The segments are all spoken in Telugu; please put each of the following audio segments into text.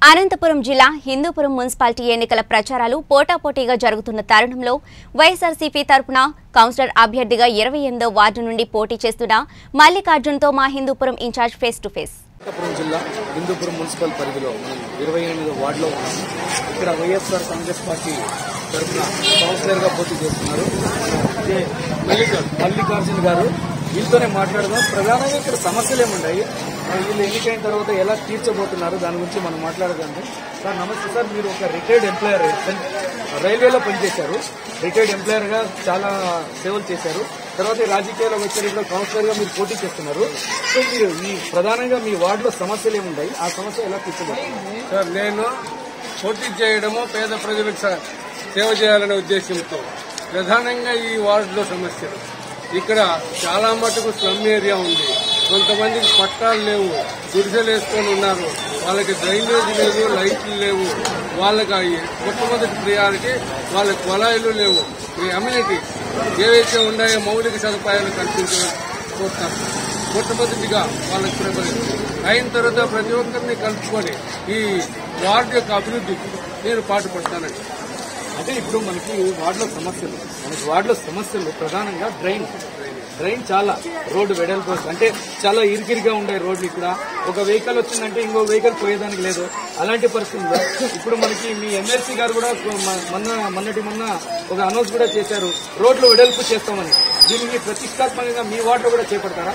అనంతపురం జిల్లా హిందూపురం మున్సిపాలిటీ ఎన్నికల ప్రచారాలు పోటాపోటీగా జరుగుతున్న తరుణంలో వైఎస్ఆర్సీపీ తరపున కౌన్సిలర్ అభ్యర్థిగా ఇరవై ఎనిమిదో వార్డు నుండి పోటీ చేస్తున్న మల్లికార్జున్తో మా Hindupuram in charge face to face Anantapuram జిల్లా హిందూపురం మున్సిపల్ పరిధిలో మనం ఇరవై ఎనిమిదో వార్డులో ఉన్నాము ఇక్కడ వైఎస్ఆర్ కాంగ్రెస్ పార్టీ తరఫున కౌన్సిలర్ గా పోటీ చేస్తున్నారు ఇదే మల్లికార్జున్ మల్లికార్జున్ గారు వీళ్ళతోనే మాట్లాడదాం ప్రధానంగా ఇక్కడ సమస్యలు ఏముంటాయి ఆ, వీళ్ళు ఎన్నికైన తర్వాత ఎలా తీర్చబోతున్నారు దాని గురించి మనం మాట్లాడదాం సార్ నమస్తే సార్ మీరు ఒక రిటైర్డ్ ఎంప్లాయర్ రైల్వేలో పనిచేశారు రిటైర్డ్ ఎంప్లాయర్ గా చాలా సేవలు చేశారు తర్వాత ఈ రాజకీయాల్లో వచ్చారు ఇక్కడ కౌన్సిలర్ గా మీరు పోటీ చేస్తున్నారు సో మీరు ఈ ప్రధానంగా మీ వార్డులో సమస్యలు ఏముంటాయి ఆ సమస్య ఎలా తీర్చబోతున్నారు సార్ నేను పోటీ చేయడము పేద ప్రజలకు స- సేవ చేయాలనే ఉద్దేశంతో ప్రధానంగా ఈ వార్డులో సమస్యలు ఇక్కడ చాలా మటుకు స్లమ్ ఏరియా ఉంది కొంతమందికి పట్టాలు లేవు గుడిసెలు వేసుకొని ఉన్నారు వాళ్ళకి డ్రైనేజ్ లేదు లైట్లు లేవు వాళ్ళకి అవి మొట్టమొదటి ప్రియారిటీ వాళ్ళకి కొలాయిలు లేవు ఈ అమ్యూనిటీస్ ఏవైతే ఉన్నాయో మౌలిక సదుపాయాలు కల్పించారు మొట్టమొదటిగా వాళ్ళకి ప్రిఫరెన్స్ అయిన తర్వాత ప్రతి ఒక్కరిని కలుపుకొని ఈ వార్డు యొక్క అభివృద్ధికి నేను పాటుపడతానండి అంటే ఇప్పుడు మనకి వార్డులో సమస్యలు మనకి వార్డులో సమస్యలు ప్రధానంగా డ్రైన్ డ్రైన్ చాలా రోడ్డు వెడల్పు అంటే చాలా ఇరికిరిగా ఉండే రోడ్లు ఇక్కడ ఒక వెహికల్ వచ్చిందంటే ఇంకో వెహికల్ పోయేదానికి లేదు అలాంటి పరిస్థితుల్లో ఇప్పుడు మనకి మీ ఎమ్మెల్సీ గారు కూడా మ- మొన్న మొన్నటి మొన్న ఒక అనౌన్స్ కూడా చేశారు రోడ్లు వెడల్పు చేస్తామని దీనికి ప్రతిష్టాత్మకంగా మీ వార్డులో కూడా చేపడతారా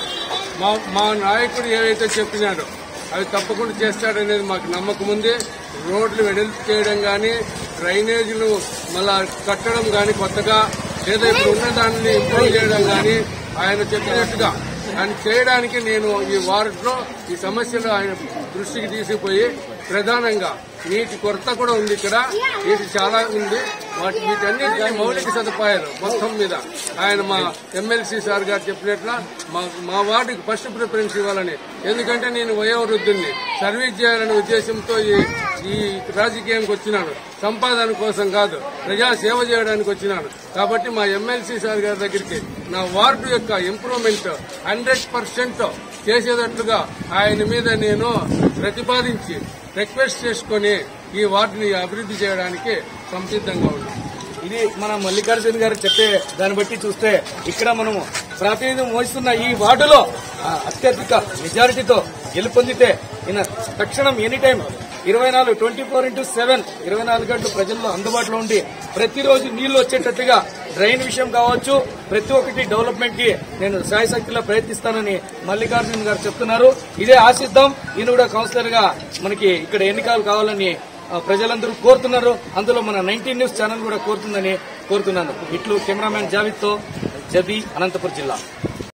మా మా నాయకుడు ఏవైతే చెప్పినాడో అవి తప్పకుండా చేస్తాడనేది మాకు నమ్మకం ఉంది రోడ్లు వెడల్పు చేయడం కానీ డ్రైనేజీలు మళ్ళా కట్టడం కానీ కొత్తగా లేదా ఇప్పుడు ఉన్న దానిని ఇంప్రూవ్ చేయడం కానీ ఆయన చెప్పినట్టుగా ఆయన చేయడానికి నేను ఈ వార్డులో ఈ సమస్యలు ఆయన దృష్టికి తీసుకుపోయి ప్రధానంగా నీటి కొరత కూడా ఉంది ఇక్కడ నీటి చాలా ఉంది వాటి వీటన్నిటికీ మౌలిక సదుపాయాలు మొత్తం మీద ఆయన మా ఎమ్మెల్సీ సార్ గారు చెప్పినట్ల మా మా వార్డుకి ఫస్ట్ ప్రిఫరెన్స్ ఇవ్వాలని ఎందుకంటే నేను వయోవృద్ధుల్ని సర్వీస్ చేయాలనే ఉద్దేశంతో ఈ ఈ రాజకీయానికి వచ్చినాను సంపాదన కోసం కాదు ప్రజా సేవ చేయడానికి వచ్చినాను కాబట్టి మా ఎమ్మెల్సీ సార్ గారి దగ్గరికి నా వార్డు యొక్క ఇంప్రూవ్మెంట్ హండ్రెడ్ పర్సెంట్ చేసేటట్లుగా ఆయన మీద నేను ప్రతిపాదించి రిక్వెస్ట్ చేసుకుని ఈ వార్డుని అభివృద్ధి చేయడానికి సంసిద్ధంగా ఉన్నాను ఇది మన మల్లికార్జున గారు చెప్పే దాన్ని బట్టి చూస్తే ఇక్కడ మనము ప్రాతినిధ్యం వహిస్తున్న ఈ వార్డులో ఆ, అత్యధిక మెజారిటీతో గెలుపొందితే ఈయన తక్షణం ఎనీ టైం ఇరవై నాలుగు ట్వంటీ ఫోర్ ఇంటూ సెవెన్ ఇరవై నాలుగు గంటలు ప్రజల్లో అందుబాటులో ఉండి ప్రతిరోజు నీళ్లు వచ్చేటట్టుగా డ్రైన్ విషయం కావచ్చు ప్రతి ఒక్కటి డెవలప్మెంట్ కి నేను శాయశక్తిలో ప్రయత్నిస్తానని మల్లికార్జున గారు చెప్తున్నారు ఇదే ఆశిద్దాం ఈయన కూడా కౌన్సిలర్ గా మనకి ఇక్కడ ఎన్నికలు కావాలని ఆ, ప్రజలందరూ కోరుతున్నారు అందులో మన నైన్టీన్ న్యూస్ ఛానల్ కూడా కోరుతుందని కోరుతున్నాను ఇట్లు కెమెరామ్యాన్ జావిద్ తో జబీ అనంతపురం జిల్లా